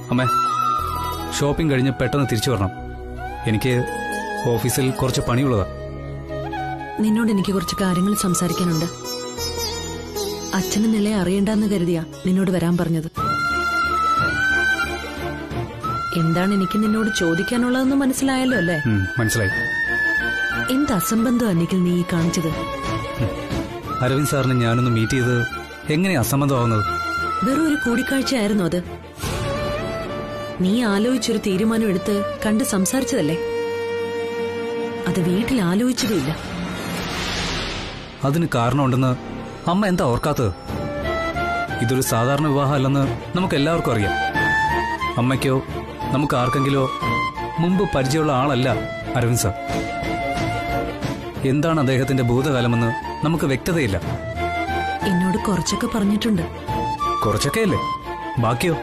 അമ്മേ ഷോപ്പിംഗ് കഴിഞ്ഞ് പെട്ടെന്ന് തിരിച്ചു വരണം എനിക്ക് ഓഫീസിൽ കുറച്ച് പണിയുള്ളതാ നിന്നോട് എനിക്ക് കുറച്ച് കാര്യങ്ങൾ സംസാരിക്കാനുണ്ട് അച്ഛന് നിലയെ അറിയണ്ടെന്ന് കരുതിയാ നിന്നോട് വരാൻ പറഞ്ഞത് എന്താണ് എനിക്ക് നിന്നോട് ചോദിക്കാനുള്ളതെന്ന് മനസ്സിലായല്ലോ അല്ലേ ഉം, മനസ്സിലായി എന്ത് അസംബന്ധം അന്നിക്കൽ നീ ഈ കാണിച്ചത് അരവിന്ദ് സാറിനെ ഞാനൊന്ന് മീറ്റ് ചെയ്ത് എങ്ങനെ അസംബന്ധമാവുന്നത് വെറും ഒരു കൂടിക്കാഴ്ചയായിരുന്നു അത് നീ ആലോചിച്ചൊരു തീരുമാനം എടുത്ത് കണ്ട് സംസാരിച്ചതല്ലേ അത് വീട്ടിൽ ആലോചിച്ചതുമില്ല അതിന് കാരണമുണ്ടെന്ന് അമ്മ എന്താ ഓർക്കാത്തത് ഇതൊരു സാധാരണ വിവാഹമല്ലെന്ന് നമുക്ക് എല്ലാവർക്കും അറിയാം അമ്മയ്ക്കോ നമുക്ക് ആർക്കെങ്കിലോ മുമ്പ് പരിചയമുള്ള ആളല്ല അരവിന്ദ് സാർ എന്താണ് അദ്ദേഹത്തിന്റെ ഭൂതകാലമെന്ന് നമുക്ക് വ്യക്തതയില്ല എന്നോട് കുറച്ചൊക്കെ പറഞ്ഞിട്ടുണ്ട് കുറച്ചൊക്കെയല്ലേ ബാക്കിയോ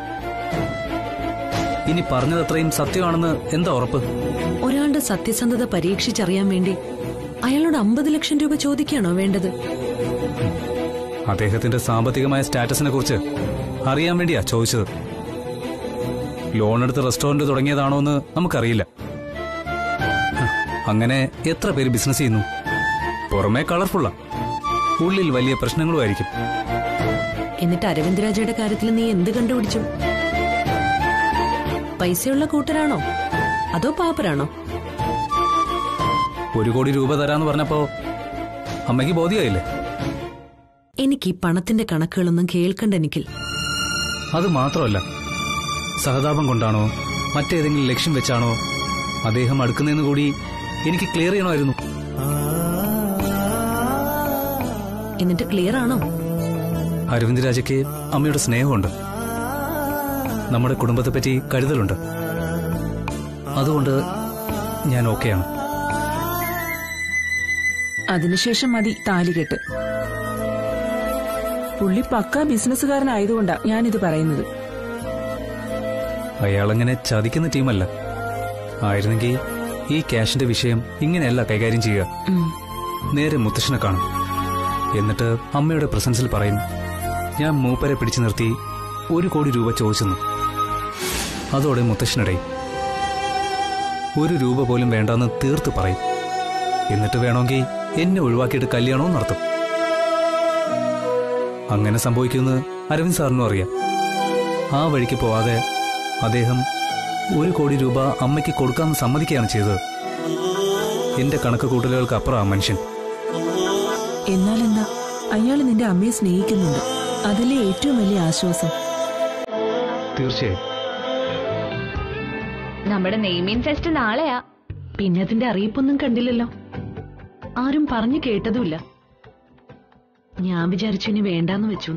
ഇനി പറഞ്ഞതത്രയും സത്യമാണെന്ന് എന്താ ഉറപ്പ് ഒരാളുടെ സത്യസന്ധത പരീക്ഷിച്ചറിയാൻ വേണ്ടി അയാളോട് അമ്പത് ലക്ഷം രൂപ ചോദിക്കുകയാണോ വേണ്ടത് അദ്ദേഹത്തിന്റെ സാമ്പത്തികമായ സ്റ്റാറ്റസിനെ കുറിച്ച് അറിയാൻ വേണ്ടിയാ ചോദിച്ചത് ലോൺ എടുത്ത് റെസ്റ്റോറന്റ് തുടങ്ങിയതാണോ എന്ന് നമുക്കറിയില്ല ഹ്, അങ്ങനെ എത്ര പേര് ബിസിനസ് ചെയ്യുന്നു പുറമേ കളർഫുള്ളാ ഉള്ളിൽ വലിയ പ്രശ്നങ്ങളുമായിരിക്കും എന്നിട്ട് അരവിന്ദ് രാജയുടെ കാര്യത്തിൽ നീ എന്ത് കണ്ടുപിടിച്ചു പൈസയുള്ള കൂട്ടരാണോ അതോ പാപ്പരാണോ ഒരു കോടി രൂപ തരാന്ന് പറഞ്ഞപ്പോ അമ്മയ്ക്ക് ബോധ്യമായില്ലേ എനിക്ക് ഈ പണത്തിന്റെ കണക്കുകളൊന്നും കേൾക്കണ്ട എനിക്കിൽ അത് മാത്രമല്ല സഹതാപം കൊണ്ടാണോ മറ്റേതെങ്കിലും ലക്ഷ്യം വെച്ചാണോ അദ്ദേഹം അടുക്കുന്നതെന്ന് കൂടി എനിക്ക് ക്ലിയർ ചെയ്യണമായിരുന്നു എന്നിട്ട് ക്ലിയർ ആണോ അരവിന്ദ് രാജയ്ക്ക് അമ്മയുടെ സ്നേഹമുണ്ട് നമ്മുടെ കുടുംബത്തെപ്പറ്റി കരുതലുണ്ട് അതുകൊണ്ട് ഞാൻ ഓക്കെയാണ് അതിനുശേഷം മതി താലികെട്ട് പുള്ളി പക്ക ബിസിനസ്സുകാരനായതുകൊണ്ടാ ഞാനിത് പറയുന്നത് അയാളങ്ങനെ ചതിക്കുന്ന ടീമല്ല ആയിരുന്നെങ്കിൽ ഈ ക്യാഷിന്റെ വിഷയം ഇങ്ങനെയല്ല കൈകാര്യം ചെയ്യുക ഉം. നേരെ മുത്തശ്ശനെ കാണും എന്നിട്ട് അമ്മയുടെ പ്രസൻസിൽ പറയും ഞാൻ മൂപ്പരെ പിടിച്ചു നിർത്തി ഒരു കോടി രൂപ ചോദിച്ചെന്നു അതോടെ മുത്തശ്ശനിടയും ഒരു രൂപ പോലും വേണ്ടെന്ന് തീർത്ത് പറയും എന്നിട്ട് വേണമെങ്കിൽ എന്നെ ഒഴിവാക്കിയിട്ട് കല്യാണവും നടത്തും അങ്ങനെ സംഭവിക്കുന്നത് അരവിന്ദ് സാറിനും അറിയാം ആ വഴിക്ക് പോവാതെ അദ്ദേഹം ഒരു കോടി രൂപ അമ്മയ്ക്ക് കൊടുക്കാമെന്ന് സമ്മതിക്കുകയാണ് ചെയ്തത് എന്റെ കണക്ക് കൂട്ടലുകൾക്ക് അപ്പുറം ആ മനുഷ്യൻ എന്നാൽ എന്താ അയാൾ നിന്റെ അമ്മയെ സ്നേഹിക്കുന്നുണ്ട് അതിലെ ഏറ്റവും വലിയ ആശ്വാസം തീർച്ചയായും നമ്മുടെ നെയ്മീൻ ഫെസ്റ്റ് നാളെയാ പിന്നെ അതിന്റെ അറിയിപ്പൊന്നും കണ്ടില്ലല്ലോ ആരും പറഞ്ഞു കേട്ടതുമില്ല ഞാൻ വിചാരിച്ചു ഇനി വേണ്ടാന്ന് വെച്ചു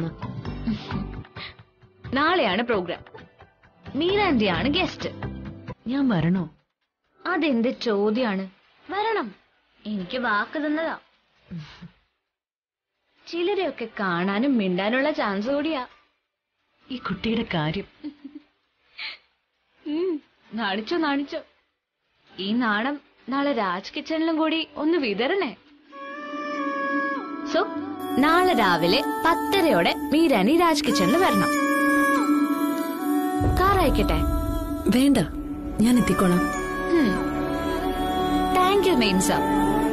നാളെയാണ് പ്രോഗ്രാം മീരാന്റിയാണ് ഗസ്റ്റ് ഞാൻ വരണോ അതെന്ത് ചോദ്യാണ് വരണം എനിക്ക് വാക്ക് തന്നതാ ചിലരെയൊക്കെ കാണാനും മിണ്ടാനുള്ള ചാൻസ് കൂടിയാ ഈ കുട്ടിയുടെ കാര്യം ഉം, നാണിച്ചോ നാണിച്ചോ ഈ നാണം നാളെ രാജ് കിച്ചണിലും കൂടി ഒന്ന് വിതരണേ സോ നാളെ രാവിലെ പത്തരയോടെ മീരാനി രാജ് കിച്ചണിൽ വരണം കാർ അയക്കട്ടെ വേണ്ട ഞാൻ എത്തിക്കോളാം താങ്ക് യു മെയിൻ സാർ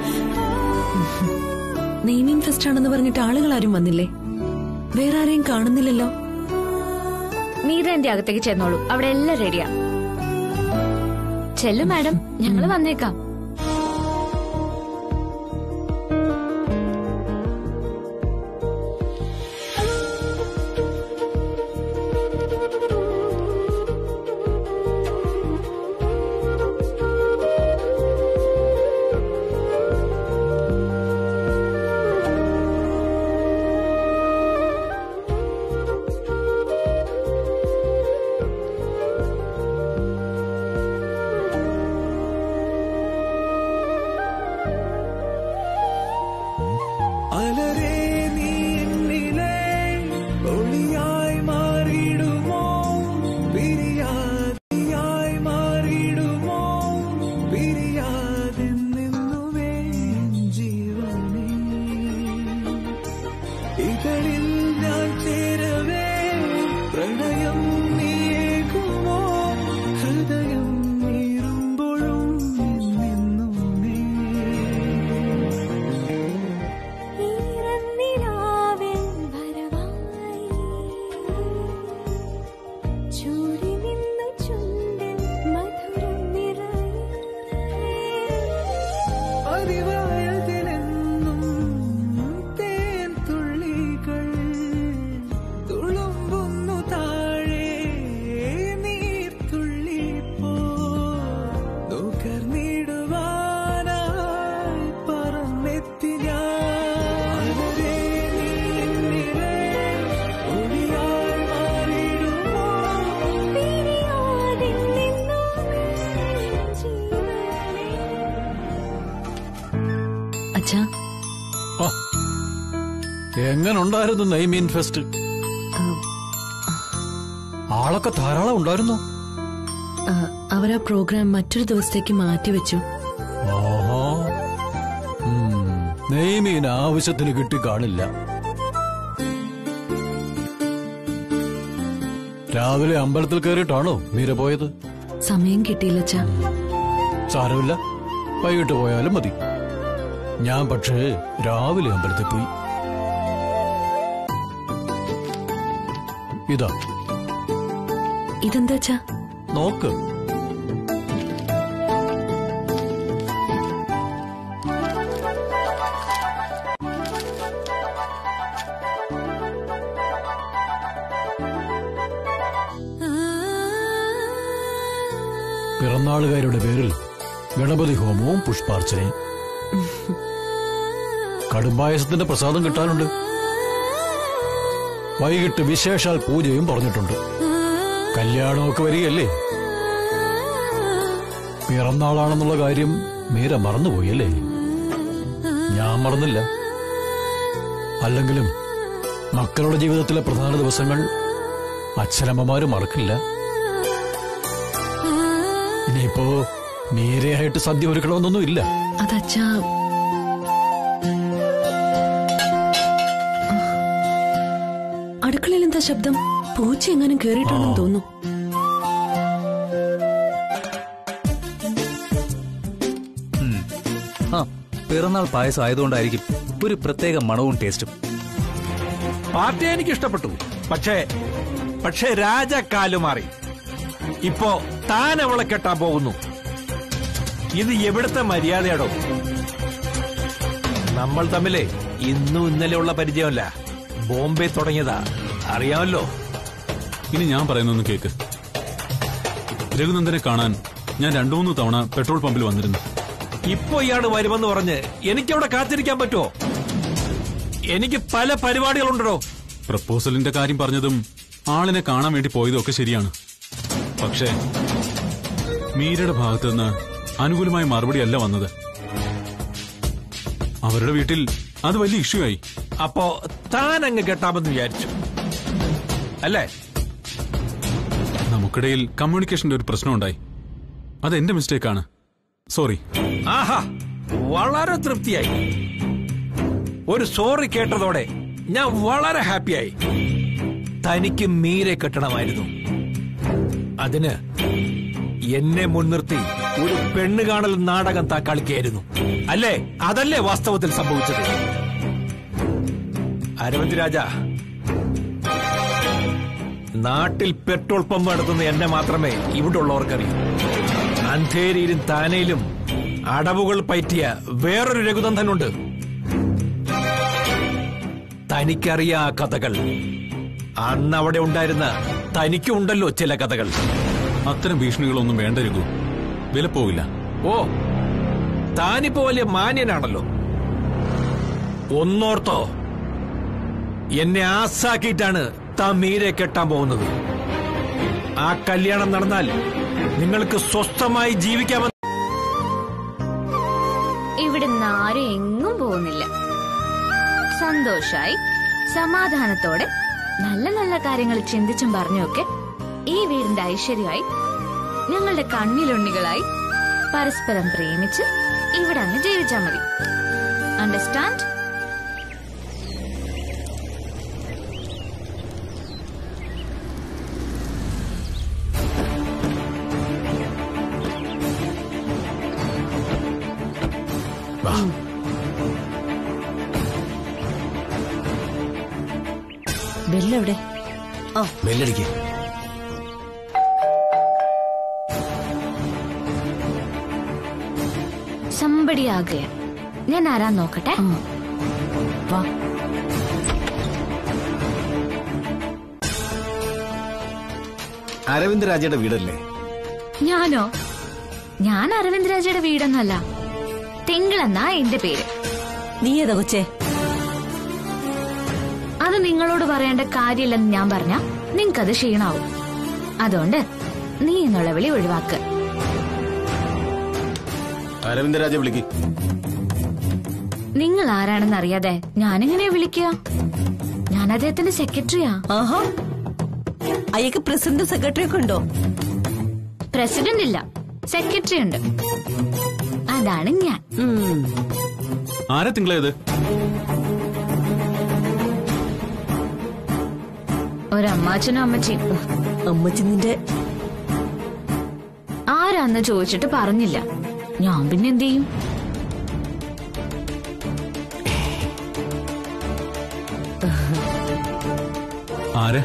നെയ്മീൻ ഫെസ്റ്റ് ആണെന്ന് പറഞ്ഞിട്ട് ആളുകൾ ആരും വന്നില്ലേ വേറെ ആരെയും കാണുന്നില്ലല്ലോ മീരാന്റെ അകത്തേക്ക് ചെന്നോളൂ അവിടെ എല്ലാം റെഡിയാ ചെല്ലു മാഡം ഞങ്ങൾ വന്നേക്കാം അലരേ നീ എന്നിലെ ഒളിയായി മാറിയിടുമോ പിരിയാതിയായി മാറിയിടുമോ പിരിയാതെ നിന്നുവേ ജീവനേ ഇതളിൽ ഞാൻ ചേരവേ പ്രണയം നീയേകുമോ എങ്ങനുണ്ടായിരുന്നു നെയ്മീൻ ഫെസ്റ്റ് ആളൊക്കെ ധാരാളം ഉണ്ടായിരുന്നു ആ, അവരാ പ്രോഗ്രാം മറ്റൊരു ദിവസത്തേക്ക് മാറ്റിവെച്ചു ഓഹോ ഉം, നെയ്മീൻ ആവശ്യത്തിന് കിട്ടി കാണില്ല രാവിലെ അമ്പലത്തിൽ കയറിയിട്ടാണോ മീര പോയത് സമയം കിട്ടിയില്ല അച്ഛാ സാരമില്ല വൈകിട്ട് പോയാലും മതി ഞാൻ പക്ഷേ രാവിലെ അമ്പലത്തിൽ പോയി ഇതാ ഇതെന്താ അച്ഛാ നോക്ക് പിറന്നാളുകാരുടെ പേരിൽ ഗണപതി ഹോമവും പുഷ്പാർച്ചനയും കടുംപായസത്തിന്റെ പ്രസാദം കിട്ടാനുണ്ട് വൈകിട്ട് വിശേഷാൽ പൂജയും പറഞ്ഞിട്ടുണ്ട് കല്യാണമൊക്കെ വരികയല്ലേ പിറന്നാളാണെന്നുള്ള കാര്യം മീര മറന്നുപോയല്ലേ ഞാൻ മറന്നില്ല അല്ലെങ്കിലും മക്കളുടെ ജീവിതത്തിലെ പ്രധാന ദിവസങ്ങൾ അച്ഛനമ്മമാര് മറക്കില്ല ഇനിയിപ്പോ മീരയായിട്ട് സദ്യ ഒരുക്കണമെന്നൊന്നും ഇല്ല അതച്ഛാ അടുക്കളയിൽ എന്താ ശബ്ദം പൂച്ച എങ്ങാനും കേറിയിട്ടുണ്ടെന്ന് തോന്നുന്നു ആ പിറന്നാൾ പായസം ആയതുകൊണ്ടായിരിക്കും ഒരു പ്രത്യേക മണവും ടേസ്റ്റും പാർട്ടി എനിക്ക് ഇഷ്ടപ്പെട്ടു പക്ഷേ പക്ഷേ രാജക്കാലു മാറി ഇപ്പോ താൻ അവളെ കെട്ടാൻ പോകുന്നു ഇത് എവിടുത്തെ മര്യാദയാടോ നമ്മൾ തമ്മിലേ ഇന്നും ഇന്നലെ ഉള്ള പരിചയമല്ല ബോംബെ തുടങ്ങിയതാ അറിയാമല്ലോ ഇനി ഞാൻ പറയുന്നൊന്ന് കേക്ക് രഘുനന്ദനെ കാണാൻ ഞാൻ രണ്ടു മൂന്ന് തവണ പെട്രോൾ പമ്പിൽ വന്നിരുന്നു ഇപ്പൊ ഇയാള് വരുമെന്ന് പറഞ്ഞ് എനിക്കവിടെ കാത്തിരിക്കാൻ പറ്റുമോ എനിക്ക് പല പരിപാടികളുണ്ടോ പ്രപ്പോസലിന്റെ കാര്യം പറഞ്ഞതും ആളിനെ കാണാൻ വേണ്ടി പോയതും ഒക്കെ ശരിയാണ് പക്ഷേ മീരയുടെ ഭാഗത്തു നിന്ന് അനുകൂലമായ മറുപടി അല്ല വന്നത് അവരുടെ വീട്ടിൽ അത് വലിയ ഇഷ്യൂ ആയി അപ്പോ താൻ അങ്ങ് കെട്ടാമെന്ന് വിചാരിച്ചു അല്ലേ നമുക്കിടയിൽ കമ്മ്യൂണിക്കേഷന്റെ ഒരു പ്രശ്നമുണ്ടായി അത് എന്റെ മിസ്റ്റേക്കാണ് സോറി ആഹാ വളരെ തൃപ്തിയായി ഒരു സോറി കേട്ടതോടെ ഞാൻ വളരെ ഹാപ്പിയായി തനിക്ക് മീരെ കെട്ടണമായിരുന്നു അതിന് എന്നെ മുൻനിർത്തി ഒരു പെണ്ണ് കാണൽ നാടകം താ കളിക്കായിരുന്നു അല്ലേ അതല്ലേ വാസ്തവത്തിൽ സംഭവിച്ചത് അരവിന്ദ് രാജ നാട്ടിൽ പെട്രോൾ പമ്പ് നടത്തുന്ന എന്നെ മാത്രമേ ഇവിടെ ഉള്ളവർക്കറിയൂ അന്ധേരിയിലും താനയിലും അടവുകൾ പയറ്റിയ വേറൊരു രഘുനന്ദനുണ്ട് തനിക്കറിയാ ആ കഥകൾ അന്ന് അവിടെ ഉണ്ടായിരുന്ന തനിക്കുണ്ടല്ലോ ചില കഥകൾ അത്തരം ഭീഷണികളൊന്നും വേണ്ട രഘു വില പോവില്ല ഓ താനിപ്പോ വലിയ മാന്യനാണല്ലോ ഒന്നോർത്തോ എന്നെ ആസാക്കിയിട്ടാണ് താൻ മീരെ കെട്ടാൻ പോകുന്നത് ആ കല്യാണം നടന്നാൽ നിങ്ങൾക്ക് സ്വസ്ഥമായി ജീവിക്കാമെന്ന് ഇവിടുന്ന് ആരും എങ്ങും പോകുന്നില്ല സന്തോഷായി സമാധാനത്തോടെ നല്ല നല്ല കാര്യങ്ങൾ ചിന്തിച്ചും പറഞ്ഞുമൊക്കെ ഈ വീടിന്റെ ഐശ്വര്യമായി ഞങ്ങളുടെ കണ്ണിലുണ്ണികളായി പരസ്പരം പ്രേമിച്ച് ഇവിടെ അങ്ങ് ജീവിച്ചാ മതി അണ്ടർസ്റ്റാൻഡ് ബെല്ലെവിടെ ബെല്ലടിക്കേ സമ്പടിയാകുക ഞാൻ ആരാ നോക്കട്ടെ വാ അരവിന്ദ് രാജയുടെ വീടല്ലേ ഞാനോ ഞാൻ അരവിന്ദ് രാജയുടെ വീടൊന്നല്ല തിങ്കളെന്നാ എന്റെ പേര് നീ ഏതാ കൊച്ചേ അത് നിങ്ങളോട് പറയേണ്ട കാര്യമില്ലെന്ന് ഞാൻ പറഞ്ഞ നിങ്ങക്കത് ക്ഷീണാവും അതുകൊണ്ട് നീ എന്നുള്ള വിളി ഒഴിവാക്ക് അരവിന്ദ് രാജ വിളിക്ക് നിങ്ങൾ ആരാണെന്ന് അറിയാതെ ഞാനെങ്ങനെയാ വിളിക്കുക ഞാൻ അദ്ദേഹത്തിന്റെ സെക്രട്ടറിയാ ആഹാ അയ്യക്ക് പ്രസിഡന്റ് സെക്രട്ടറി ഒക്കെ ഉണ്ടോ പ്രസിഡന്റ് ഇല്ല സെക്രട്ടറി ഉണ്ട് അതാണ് ഞാൻ ഉം. ആരാ തിങ്കളേത് ഒരമ്മാച്ചനും അമ്മച്ചിയും അമ്മച്ചി നിന്റെ ആരാന്ന് ചോദിച്ചിട്ട് പറഞ്ഞില്ല ഞാൻ പിന്നെ എന്ത് ചെയ്യും ആരാ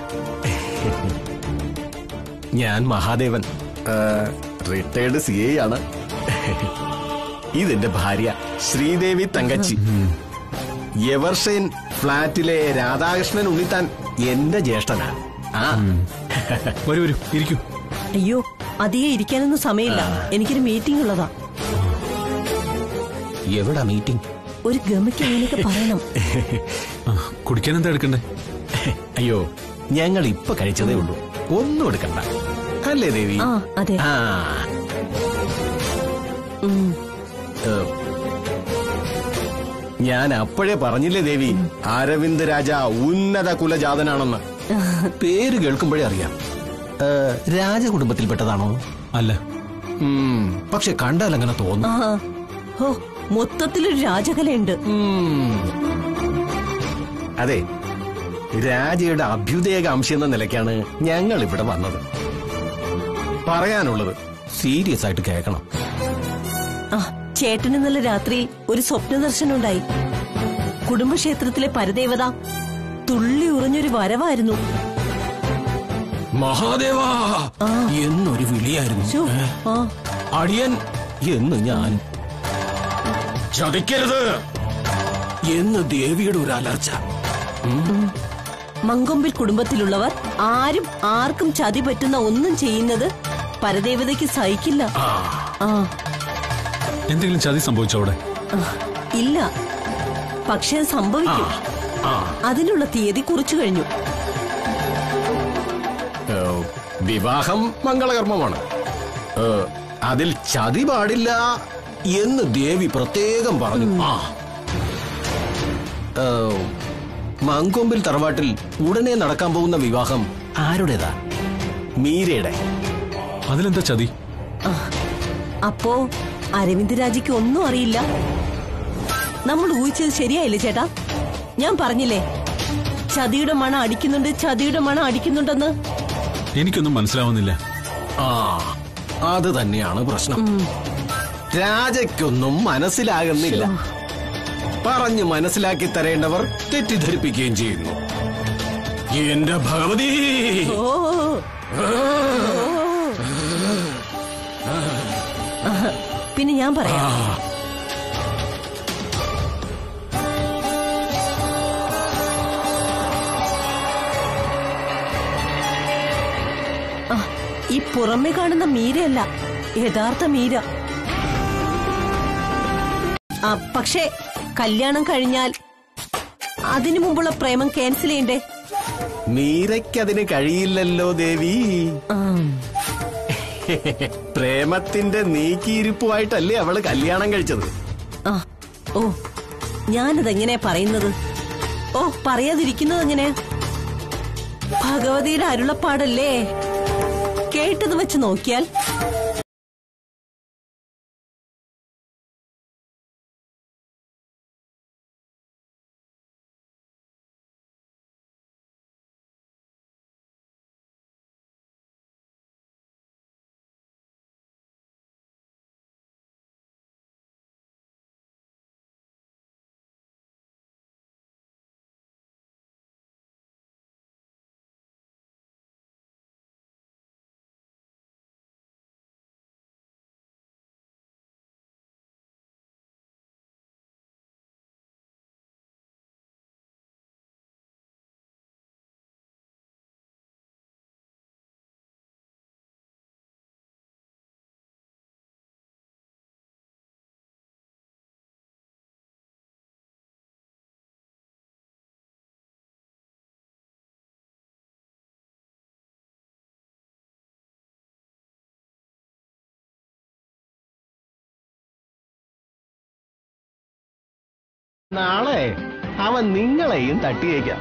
ഞാൻ മഹാദേവൻ റിട്ടയർഡ് സി ഐ ആണ് ഇതെന്റെ ഭാര്യ ശ്രീദേവി തങ്കച്ചി എവർഷൈൻ ഫ്ളാറ്റിലെ രാധാകൃഷ്ണൻ ഉണ്ണിത്താൻ എന്റെ ജ്യേഷ്ഠനാ ആ വരൂ വരൂ ഇരിക്കൂ അയ്യോ അധികം ഇരിക്കാനൊന്നും സമയമില്ല എനിക്കൊരു മീറ്റിംഗ് ഉള്ളതാ എവിടാ മീറ്റിംഗ് ഒരു ഗമയ്ക്ക് അങ്ങനെയൊക്കെ പറയണം ആ, കുടിക്കാൻ എന്താ എടുക്കണ്ടേ അയ്യോ ഞങ്ങൾ ഇപ്പൊ കഴിച്ചതേ ഉള്ളൂ ഒന്നും എടുക്കണ്ട അല്ലേ ദേവി ആ അതെ ആ ഉം. ഏ, ഞാൻ അപ്പോഴേ പറഞ്ഞില്ലേ ദേവി അരവിന്ദ് രാജ ഉന്നത കുലജാതനാണെന്ന് പേര് കേൾക്കുമ്പോഴേ അറിയാം ഏ, രാജകുടുംബത്തിൽപ്പെട്ടതാണോ അല്ല ഉം, പക്ഷെ കണ്ടാൽ അങ്ങനെ തോന്നും ആ ഓ മൊത്തത്തിലൊരു രാജകലയുണ്ട് ഉം. അതെ രാജയുടെ അഭ്യുദയ കാംക്ഷി എന്ന നിലയ്ക്കാണ് ഞങ്ങൾ ഇവിടെ വന്നത് പറയാനുള്ളത് സീരിയസ് ആയിട്ട് കേൾക്കണം ആ ചേട്ടന് ഇന്നലെ രാത്രി ഒരു സ്വപ്ന ദർശനം ഉണ്ടായി കുടുംബക്ഷേത്രത്തിലെ പരദേവത തുള്ളി ഉറഞ്ഞൊരു വരവായിരുന്നു മഹാദേവാ എന്നൊരു വിളിയായിരുന്നു ശ്ശോ, ആ അടിയൻ എന്ന് ഞാൻ ചതിക്കരുത് എന്ന് ദേവിയുടെ ഒരു അലർച്ച മങ്കൊമ്പിൽ കുടുംബത്തിലുള്ളവർ ആരും ആർക്കും ചതി പറ്റുന്ന ഒന്നും ചെയ്യുന്നത് പരദേവതയ്ക്ക് സഹിക്കില്ല ആ എന്തെങ്കിലും ചതി സംഭവിച്ചോ അവിടെ ആ, ഇല്ല പക്ഷെ അത് സംഭവിക്കും അതിനുള്ള തീയതി കുറിച്ചു കഴിഞ്ഞു ഏ, വിവാഹം മംഗളകർമ്മമാണ് ഏ, അതിൽ ചതി പാടില്ല എന്ന് ദേവി പ്രത്യേകം പറഞ്ഞു ആ ഏ, മങ്കൊമ്പിൽ തറവാട്ടിൽ ഉടനെ നടക്കാൻ പോകുന്ന വിവാഹം ആരുടേതാ മീരയുടെ അതിലെന്താ ചതി ആ, അപ്പോ അരവിന്ദ് രാജിക്ക് ഒന്നും അറിയില്ല നമ്മൾ ഊഹിച്ചത് ശരിയായില്ലേ ചേട്ടാ ഞാൻ പറഞ്ഞില്ലേ ചതിയുടെ മണം അടിക്കുന്നുണ്ട് ചതിയുടെ മണം അടിക്കുന്നുണ്ടെന്ന് എനിക്കൊന്നും മനസ്സിലാവുന്നില്ല ആ അത് തന്നെയാണ് പ്രശ്നം രാജയ്ക്കൊന്നും മനസ്സിലാകുന്നില്ല പറഞ്ഞു മനസ്സിലാക്കി തരേണ്ടവർ തെറ്റിദ്ധരിപ്പിക്കുകയും ചെയ്യുന്നു എന്റെ ഭഗവതി ഓ ആഹ്, പിന്നെ ഞാൻ പറയാം ആ, ഈ പുറമെ കാണുന്ന മീരയല്ല യഥാർത്ഥ മീര ആ, പക്ഷേ കല്യാണം കഴിഞ്ഞാൽ അതിനു മുമ്പുള്ള പ്രേമം ക്യാൻസൽ ചെയ്യണ്ടേ മീരയ്ക്കതിന് കഴിയില്ലല്ലോ ദേവി ആ, പ്രേമത്തിന്റെ നീക്കിയിരിപ്പുമായിട്ടല്ലേ അവള് കല്യാണം കഴിച്ചത് ആ, ഓ ഞാനതെങ്ങനെയാ പറയുന്നത് ഓ പറയാതിരിക്കുന്നത് എങ്ങനെ ഭഗവതിയുടെ അരുളപ്പാടല്ലേ കേട്ടത് വെച്ച് നോക്കിയാൽ നാളെ അവൻ നിങ്ങളെയും തട്ടിയേക്കാം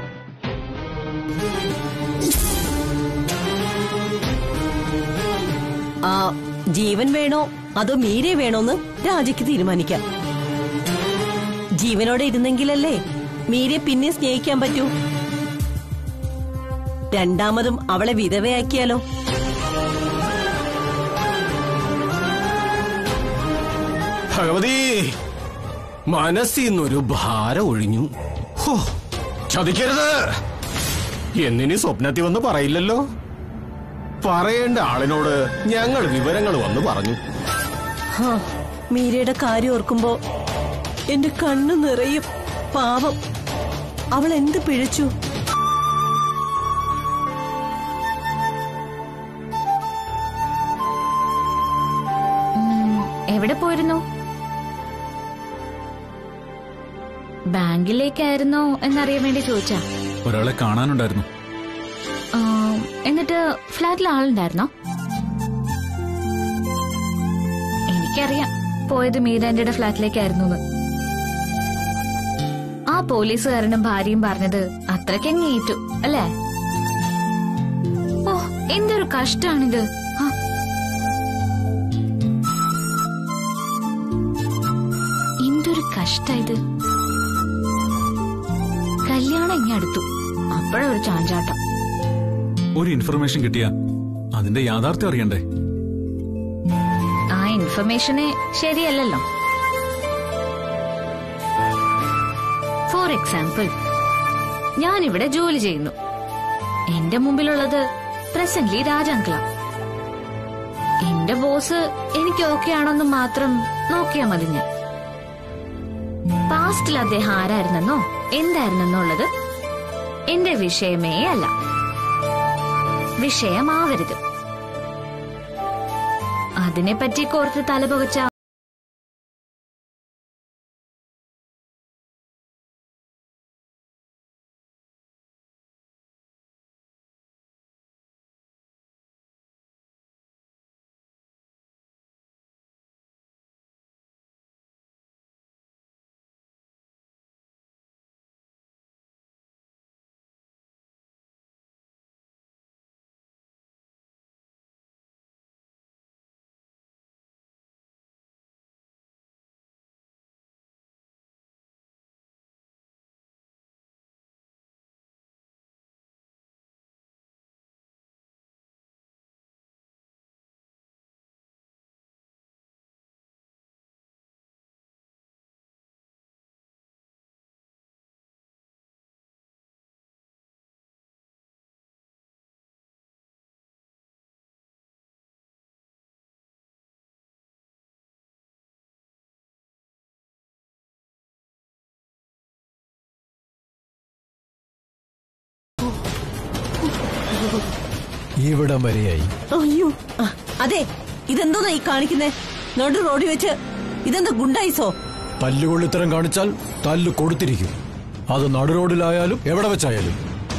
ആ ജീവൻ വേണോ അതോ മീരെ വേണോന്ന് രാജയ്ക്ക് തീരുമാനിക്കാം ജീവനോടെ ഇരുന്നെങ്കിലല്ലേ മീരെ പിന്നെ സ്നേഹിക്കാൻ പറ്റൂ രണ്ടാമതും അവളെ വിധവയാക്കിയാലോ ഭഗവതി മനസ്സിന്നൊരു ഭാരം ഒഴിഞ്ഞു ഹോ, ചതിക്കരുത് എന്നിനി സ്വപ്നത്തിൽ വന്ന് പറയില്ലല്ലോ പറയേണ്ട ആളിനോട് ഞങ്ങൾ വിവരങ്ങൾ വന്ന് പറഞ്ഞു ഹാ, മീരയുടെ കാര്യം ഓർക്കുമ്പോ എന്റെ കണ്ണു നിറയും പാവം അവൾ എന്ത് പിഴച്ചു ഉം, എവിടെ പോയിരുന്നു ബാങ്കിലേക്കായിരുന്നോ എന്നറിയാൻ വേണ്ടി ചോദിച്ചാ ഒരാളെ കാണാനുണ്ടായിരുന്നു ആ, എന്നിട്ട് ഫ്ലാറ്റിൽ ആളുണ്ടായിരുന്നോ എനിക്കറിയാം പോയത് മീരാന്റിയുടെ ഫ്ലാറ്റിലേക്കായിരുന്നു എന്ന്. ആ പോലീസുകാരനും ഭാര്യയും പറഞ്ഞത് അത്രയ്ക്കങ്ങ് ഏറ്റു അല്ലേ ഓ എന്തൊരു കഷ്ടാണിത് ആ. എന്തൊരു കഷ്ട ഇത് കല്യാണം ഇങ്ങ് അടുത്തു അപ്പോഴൊരു ഒരു ചാഞ്ചാട്ടം ഒരു ഇൻഫർമേഷൻ കിട്ടിയ അതിന്റെ യാഥാർത്ഥ്യം അറിയണ്ടേ ആ ഇൻഫർമേഷനെ ശരിയല്ലല്ലോ ഫോർ എക്സാമ്പിൾ ഞാൻ ഇവിടെ ജോലി ചെയ്യുന്നു എന്റെ മുമ്പിലുള്ളത് പ്രസന്റ്ലി രാജാങ്കള എന്റെ ബോസ് എനിക്ക് ഓക്കെ ആണോന്ന് മാത്രം നോക്കിയാ മതി ഞാൻ പാസ്റ്റിൽ അദ്ദേഹം ആരായിരുന്നെന്നോ എന്തായിരുന്നെന്നോ ഉള്ളത് എന്റെ വിഷയമേ അല്ല വിഷയമാവരുത് അതിനെപ്പറ്റി കോർത്ത് തലപുകച്ച ഇവിടം വരെയായി അയ്യോ ആ, അതെ ഇതെന്തോന്നാ ഈ കാണിക്കുന്നേ നടു റോഡിൽ വെച്ച് ഇതെന്താ ഗുണ്ടായിസോ തല്ലുകൊള്ളിത്തരം കാണിച്ചാൽ തല്ല് കൊടുത്തിരിക്കും അത് നടുറോഡിലായാലും എവിടെ വെച്ചായാലും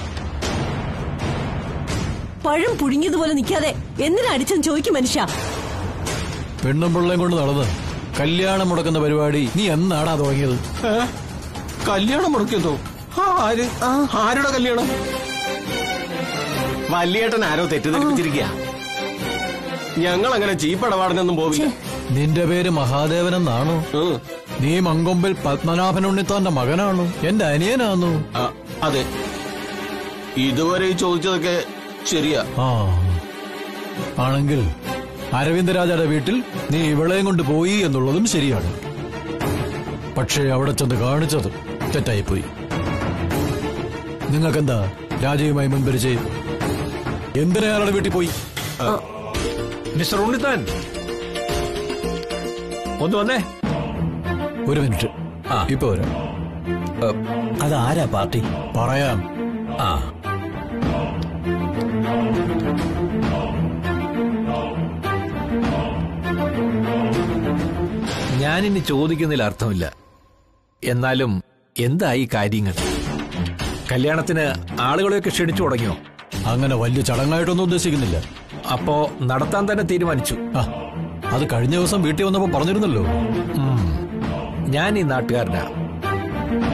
പഴം പുഴുങ്ങിയതുപോലെ നിൽക്കാതെ എന്തിനാ അടിച്ചെന്ന് ചോദിക്കും മനുഷ്യ പെണ്ണും പിള്ളയും കൊണ്ട് നടന്ന് കല്യാണം മുടക്കുന്ന പരിപാടി നീ എന്നാടാ തുടങ്ങിയത് ഏ? കല്യാണം മുടക്കിയതോ ആ, ആര് ആരുടെ കല്യാണം വല്യേട്ടൻ ആരോ തെറ്റിദ്ധരിപ്പിച്ചിരിക്കുക ഞങ്ങൾ അങ്ങനെ ചീപ്പടപാടിനൊന്നും പോവില്ല നിന്റെ പേര് മഹാദേവനെന്നാണോ ഉം. നീ മങ്കൊമ്പിൽ പത്മനാഭൻ ഉണ്ണിത്താന്റെ മകനാണോ എന്റെ അനിയനാണോ ആ, അതെ ഇതുവരെ ഈ ചോദിച്ചതൊക്കെ ശരിയാ ആ ആണെങ്കിൽ അരവിന്ദരാജയുടെ വീട്ടിൽ നീ ഇവളെയും കൊണ്ട് പോയി എന്നുള്ളതും ശരിയാണ് പക്ഷേ അവിടെ ചെന്ന് കാണിച്ചത് തെറ്റായിപ്പോയി നിങ്ങൾക്കെന്താ രാജയുമായി മുൻപരിചയം എന്തിനാ അയാളുടെ വീട്ടിൽ പോയി മിസ്റ്റർ ഉണ്ണിത്താൻ ഒന്ന് വന്നേ ഒരു മിനിറ്റ് ഇപ്പൊ വരാം അതാരാ പാർട്ടി പറയാം ആ ഞാനിനി ചോദിക്കുന്നതിൽ അർത്ഥമില്ല എന്നാലും എന്തായി കാര്യങ്ങൾ കല്യാണത്തിന് ആളുകളെയൊക്കെ ക്ഷണിച്ചു തുടങ്ങിയോ അങ്ങനെ വലിയ ചടങ്ങായിട്ടൊന്നും ഉദ്ദേശിക്കുന്നില്ല അപ്പോ നടത്താൻ തന്നെ തീരുമാനിച്ചു ആ അത് കഴിഞ്ഞ ദിവസം വീട്ടിൽ വന്നപ്പോ പറഞ്ഞിരുന്നല്ലോ ഞാൻ ഈ നാട്ടുകാരനാ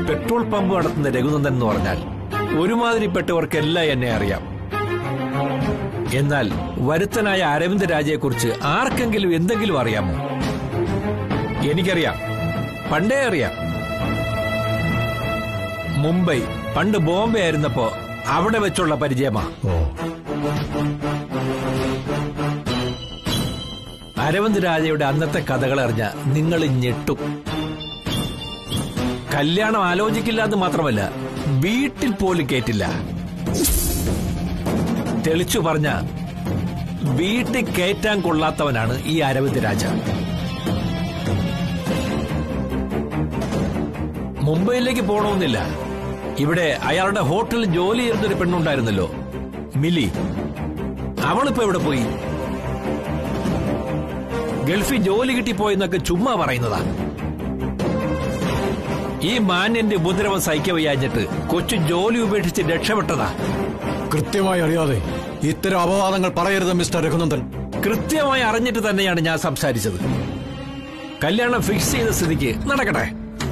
പെട്രോൾ പമ്പ് നടത്തുന്ന രഘുനന്ദൻ എന്ന് പറഞ്ഞാൽ ഒരുമാതിരിപ്പെട്ടവർക്കെല്ലാം എന്നെ അറിയാം എന്നാൽ വരുത്തനായ അരവിന്ദ് രാജയെക്കുറിച്ച് ആർക്കെങ്കിലും എന്തെങ്കിലും അറിയാമോ എനിക്കറിയാം പണ്ടേ അറിയാം മുംബൈ പണ്ട് ബോംബെ ആയിരുന്നപ്പോ അവിടെ വെച്ചുള്ള പരിചയമാ അരവിന്ദ് രാജയുടെ അന്നത്തെ കഥകൾ അറിഞ്ഞ നിങ്ങൾ ഞെട്ടും കല്യാണം ആലോചിക്കില്ല എന്ന് മാത്രമല്ല വീട്ടിൽ പോലും കേട്ടില്ല തെളിച്ചു പറഞ്ഞ വീട്ടിൽ കയറ്റാൻ കൊള്ളാത്തവനാണ് ഈ അരവിന്ദ് രാജ മുംബൈയിലേക്ക് പോകണമെന്നില്ല ഇവിടെ അയാളുടെ ഹോട്ടലിൽ ജോലി ചെയ്യുന്നൊരു പെണ്ണുണ്ടായിരുന്നല്ലോ മിലി അവളിപ്പോ എവിടെ പോയി ഗൾഫിൽ ജോലി കിട്ടിപ്പോയെന്നൊക്കെ ചുമ്മാ പറയുന്നതാ ഈ മാന്യന്റെ ഉപദ്രവം സഹിക്കവയ്യാഞ്ഞിട്ട് കൊച്ചു ജോലി ഉപേക്ഷിച്ച് രക്ഷപ്പെട്ടതാ കൃത്യമായി അറിയാതെ ഇത്തരം അപവാദങ്ങൾ പറയരുത് മിസ്റ്റർ രഘുനന്ദൻ കൃത്യമായി അറിഞ്ഞിട്ട് തന്നെയാണ് ഞാൻ സംസാരിച്ചത് കല്യാണം ഫിക്സ് ചെയ്ത സ്ഥിതിക്ക് നടക്കട്ടെ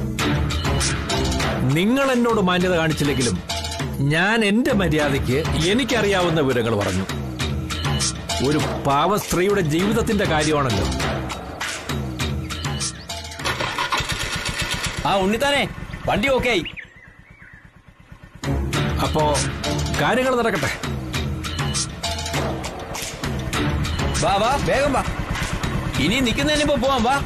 നിങ്ങൾ എന്നോട് മാന്യത കാണിച്ചില്ലെങ്കിലും ഞാൻ എന്റെ മര്യാദയ്ക്ക് എനിക്കറിയാവുന്ന വിവരങ്ങൾ പറഞ്ഞു ഒരു പാവ സ്ത്രീയുടെ ജീവിതത്തിന്റെ കാര്യമാണല്ലോ ആ ഉണ്ണിത്താനെ വണ്ടി ഓക്കെ ആയി അപ്പോ കാര്യങ്ങൾ നടക്കട്ടെ വാ വാ വേഗം വാ ഇനി നിൽക്കുന്നതിനിപ്പോ പോവാം വാ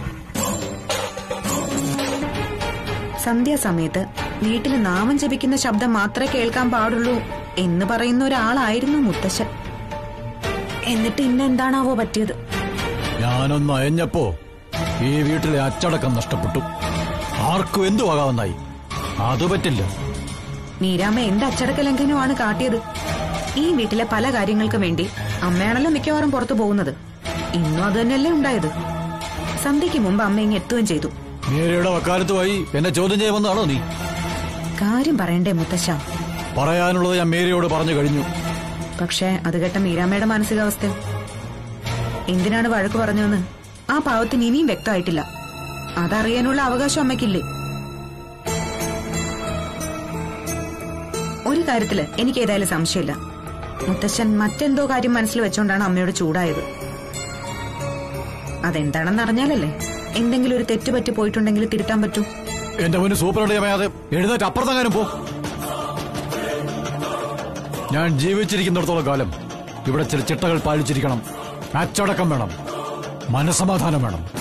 സന്ധ്യാസമയത്ത് വീട്ടിൽ നാമം ജപിക്കുന്ന ശബ്ദം മാത്രമേ കേൾക്കാൻ പാടുള്ളൂ എന്ന് പറയുന്ന ഒരാളായിരുന്നു മുത്തശ്ശൻ എന്നിട്ട് ഇന്നെന്താണാവോ പറ്റിയത് ഞാനൊന്ന് അയഞ്ഞപ്പോ ഈ വീട്ടിലെ അച്ചടക്കം നഷ്ടപ്പെട്ടു ആർക്കും എന്തു ആകാവുന്നായി അത് പറ്റില്ല മീരാമ്മ എന്ത് അച്ചടക്ക ലംഘനമാണ് കാട്ടിയത് ഈ വീട്ടിലെ പല കാര്യങ്ങൾക്കും വേണ്ടി അമ്മയാണല്ലോ മിക്കവാറും പുറത്തു പോകുന്നത് ഇന്നും അത് തന്നെയല്ലേ ഉണ്ടായത് സന്ധ്യയ്ക്ക് മുമ്പ് അമ്മ ഇങ്ങ് എത്തുകയും ചെയ്തു മേരിയുടെ വക്കാലത്തുമായി എന്നെ ചോദ്യം ചെയ്യുമെന്നാണോ നീ കാര്യം പറയണ്ടേ മുത്തശ്ശ പറയാനുള്ളത് ഞാൻ മേരിയോട് പറഞ്ഞു കഴിഞ്ഞു പക്ഷേ അത് കേട്ട മീരാമ്മയുടെ മാനസികാവസ്ഥ എന്തിനാണ് വഴക്ക് പറഞ്ഞതെന്ന് ആ പാവത്തിന് ഇനിയും വ്യക്തമായിട്ടില്ല അതറിയാനുള്ള അവകാശം അമ്മയ്ക്കില്ലേ ഒരു കാര്യത്തില് എനിക്ക് ഏതായാലും സംശയമില്ല മുത്തശ്ശൻ മറ്റെന്തോ കാര്യം മനസ്സിൽ വെച്ചോണ്ടാണ് അമ്മയോട് ചൂടായത് അതെന്താണെന്ന് അറിഞ്ഞാലല്ലേ എന്തെങ്കിലും ഒരു തെറ്റ് പറ്റി പോയിട്ടുണ്ടെങ്കിൽ തിരുത്താൻ പറ്റൂ എന്റെ മുന്നിൽ സൂപ്പർ അടിയാതെ എഴുന്നേറ്റ് അപ്പുറത്തെങ്ങാനും പോ ഞാൻ ജീവിച്ചിരിക്കുന്നിടത്തോളം കാലം ഇവിടെ ചില ചിട്ടകൾ പാലിച്ചിരിക്കണം അച്ചടക്കം വേണം മനസമാധാനം വേണം